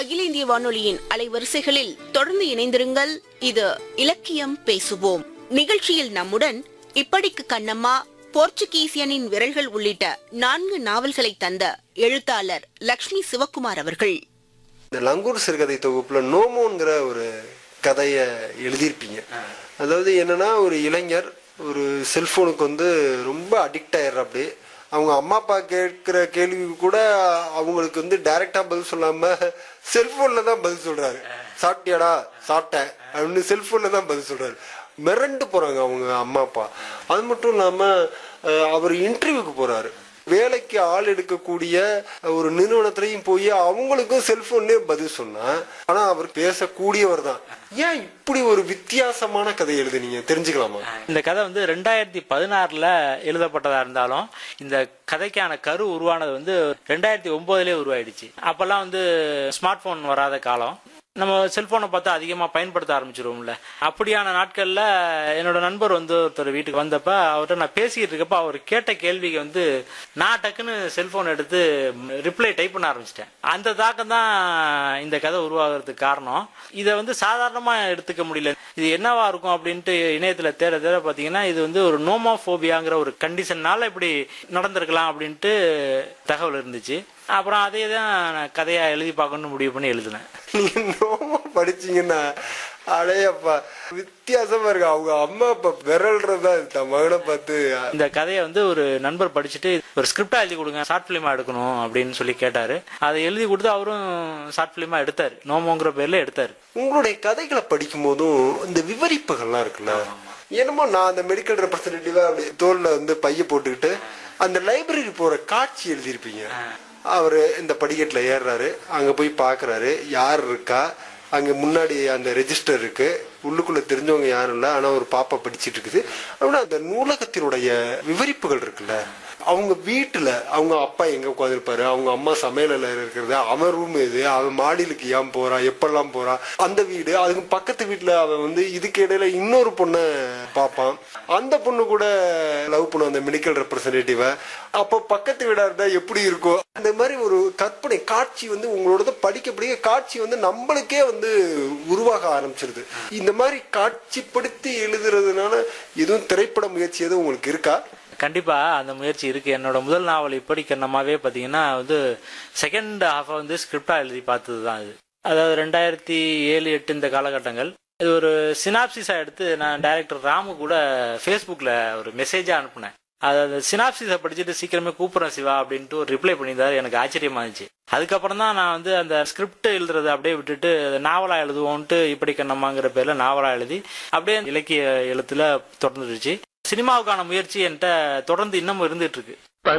அகில இந்திய வானொலியின் அலைவரிசைகளில் தொடர்ந்து இணைந்திருங்கள் இது இலக்கியம் பேசுவோம் நிகழ்ச்சியில் நம்முடன் இப்படிக்கு கண்ணம்மா போர்ச்சுகீசியனின் விரல்கள் உள்ளிட்ட நான்கு நாவல்களை தந்த எழுத்தாளர் லக்ஷ்மி சிவக்குமார் அவர்கள் இந்த லங்கூர் சிறுகதை தொகுப்புல நோமோங்கிற ஒரு கதையை எழுதியிருப்பீங்க அதாவது என்னன்னா ஒரு இளைஞர் ஒரு செல்போனுக்கு வந்து ரொம்ப அடிக்ட் ஆயிடுறாப்படி அவங்க அம்மா அப்பா கேட்கிற கேள்விக்கு கூட அவங்களுக்கு வந்து டைரக்டா பதில் சொல்லாம செல்போன்ல தான் பதில் சொல்றாரு சாப்பிட்டியாடா சாப்பிட்டேன் அப்படின்னு செல்போன்ல தான் பதில் சொல்றாரு மிரண்டு போறாங்க அவங்க அம்மா அப்பா அது மட்டும் இல்லாம அஹ், அவர் இன்டர்வியூக்கு போறாரு வேலைக்கு ஆள் எடுக்கக்கூடிய ஒரு நிறுவனத்திலையும் போய் அவங்களுக்கும் செல்போன்லயே பதில் சொன்னா ஆனா அவர் பேசக்கூடியவர் தான் ஏன் இப்படி ஒரு வித்தியாசமான கதை எழுதுனீங்க தெரிஞ்சுக்கலாமா இந்த கதை வந்து ரெண்டாயிரத்தி பதினாறுல எழுதப்பட்டதா இருந்தாலும் இந்த கதைக்கான கரு உருவானது வந்து ரெண்டாயிரத்தி ஒன்பதுலயே உருவாயிடுச்சு அப்பெல்லாம் வந்து ஸ்மார்ட் போன் வராத காலம் நம்ம செல்போனை பார்த்து அதிகமாக பயன்படுத்த ஆரம்பிச்சிருவோம்ல அப்படியான நாட்களில் என்னோட நண்பர் வந்து ஒருத்தர் வீட்டுக்கு வந்தப்ப அவர்கிட்ட நான் பேசிக்கிட்டு இருக்கப்ப அவர் கேட்ட கேள்விக்கு வந்து நான் டக்குன்னு செல்போன் எடுத்து ரிப்ளை டைப் பண்ண ஆரம்பிச்சிட்டேன் அந்த தாக்கம் தான் இந்த கதை உருவாகிறதுக்கு காரணம் இதை வந்து சாதாரணமாக எடுத்துக்க முடியல இது என்னவா இருக்கும் அப்படின்ட்டு இணையத்தில் தேட தேட பார்த்தீங்கன்னா இது வந்து ஒரு நோமோஃபோபியாங்கிற ஒரு கண்டிஷன்னால இப்படி நடந்திருக்கலாம் அப்படின்ட்டு தகவல் இருந்துச்சு அப்புறம் அதே தான் நான் கதையா எழுதி பார்க்கணும்னு முடிவு பண்ணி எழுதினேன் நீங்க நோமா படிச்சீங்கன்னா அடையப்பா வித்தியாசமா இருக்கு அவங்க அம்மா அப்பா விரல்றதா தன் மகனை பார்த்து இந்த கதையை வந்து ஒரு நண்பர் படிச்சுட்டு ஒரு ஸ்கிரிப்டா எழுதி கொடுங்க ஷார்ட் ஃபிலிமா எடுக்கணும் அப்படின்னு சொல்லி கேட்டாரு அதை எழுதி கொடுத்து அவரும் ஷார்ட் ஃபிலிமா எடுத்தாரு நோமோங்கிற பேர்ல எடுத்தாரு உங்களுடைய கதைகளை படிக்கும் போதும் இந்த விவரிப்புகள்லாம் இருக்குல்ல என்னமோ நான் அந்த மெடிக்கல் ரெப்ரசன்டேட்டிவா அப்படி தோல்ல வந்து பைய போட்டுக்கிட்டு அந்த லைப்ரரி போற காட்சி எழுதியிருப்பீங்க அவரு இந்த படிக்கட்டுல ஏறுறாரு அங்க போய் பாக்குறாரு யார் இருக்கா அங்க முன்னாடி அந்த ரெஜிஸ்டர் இருக்கு உள்ளுக்குள்ள தெரிஞ்சவங்க யாரும் இல்ல ஆனா ஒரு பாப்பா படிச்சிட்டு இருக்குது அப்படின்னா அந்த நூலகத்தினுடைய விவரிப்புகள் இருக்குல்ல அவங்க வீட்டுல அவங்க அப்பா எங்க உட்காந்துருப்பாரு அவங்க அம்மா சமையல இருக்கிறது அவன் ரூம் இது அவன் மாடியிலுக்கு ஏன் போறான் எப்பெல்லாம் போறான் அந்த வீடு அதுக்கு பக்கத்து வீட்டுல அவன் வந்து இதுக்கு இடையில இன்னொரு பொண்ணை பார்ப்பான் அந்த பொண்ணு கூட லவ் பண்ணும் அந்த மெடிக்கல் ரெப்ரசன்டேட்டிவ அப்போ பக்கத்து வீடா இருந்தா எப்படி இருக்கும் அந்த மாதிரி ஒரு கற்பனை காட்சி வந்து உங்களோட படிக்க படிக்க காட்சி வந்து நம்மளுக்கே வந்து உருவாக ஆரம்பிச்சிருது இந்த மாதிரி காட்சிப்படுத்தி எழுதுறதுனால எதுவும் திரைப்பட முயற்சி எதுவும் உங்களுக்கு இருக்கா கண்டிப்பா அந்த முயற்சி இருக்கு என்னோட முதல் நாவல் இப்படி கண்ணமாவே பாத்தீங்கன்னா வந்து செகண்ட் ஹாஃபை வந்து ஸ்கிரிப்டா எழுதி பார்த்தது தான் இது அதாவது ரெண்டாயிரத்தி ஏழு எட்டு இந்த காலகட்டங்கள் இது ஒரு சினாப்சிஸா எடுத்து நான் டைரக்டர் ராமு கூட ஃபேஸ்புக்ல ஒரு மெசேஜா அனுப்புனேன் அதாவது சினாப்சிஸை படிச்சுட்டு சீக்கிரமே கூப்பிடுறேன் சிவா அப்படின்ட்டு ஒரு ரிப்ளை பண்ணியிருந்தாரு எனக்கு ஆச்சரியமா இருந்துச்சு அதுக்கப்புறம் தான் நான் வந்து அந்த ஸ்கிரிப்ட் எழுதுறதை அப்படியே விட்டுட்டு நாவலா எழுதுவோன்ட்டு இப்படி கண்ணம்மாங்கிற பேர்ல நாவலா எழுதி அப்படியே இலக்கிய எழுத்துல தொடர்ந்துருச்சு சினிமாவுக்கான முயற்சி என்கிட்ட தொடர்ந்து இன்னமும் இருந்துட்டு இருக்கு